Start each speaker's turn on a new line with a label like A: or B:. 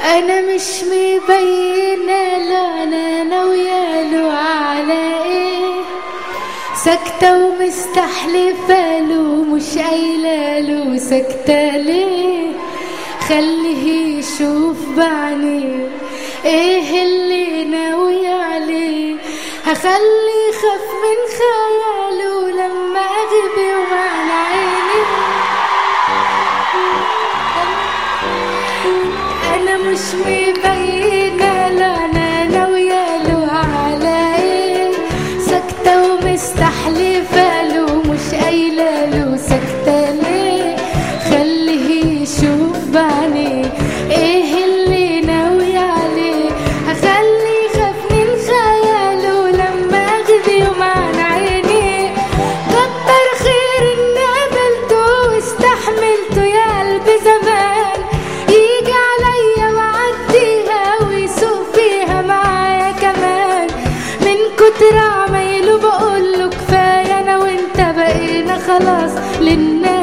A: انا مش مبينه لا انا ناويه له على ايه ساكته ومستحلفه له مش قايله له ساكته ليه خليه يشوف بعينيه ايه اللي ناوي عليه هخليه يخاف من خياله لما اغيب يوم عن عيني انا مش مبينه لا انا ناويه له على ايه ساكته ومستحلفه له مش قايله له ساكته ليه خليه يشوف بعينيه ايه اللي ناوي عليه هخليه يخاف من خياله لما اغيب يوم عن عيني كتر خير اني قابلته واستحملته يا قلبي زمان يجي عليا وعديها ويسوق فيها معايا كمان من كتر عمايله بقوله كفايه انا وانت بقينا خلاص للناس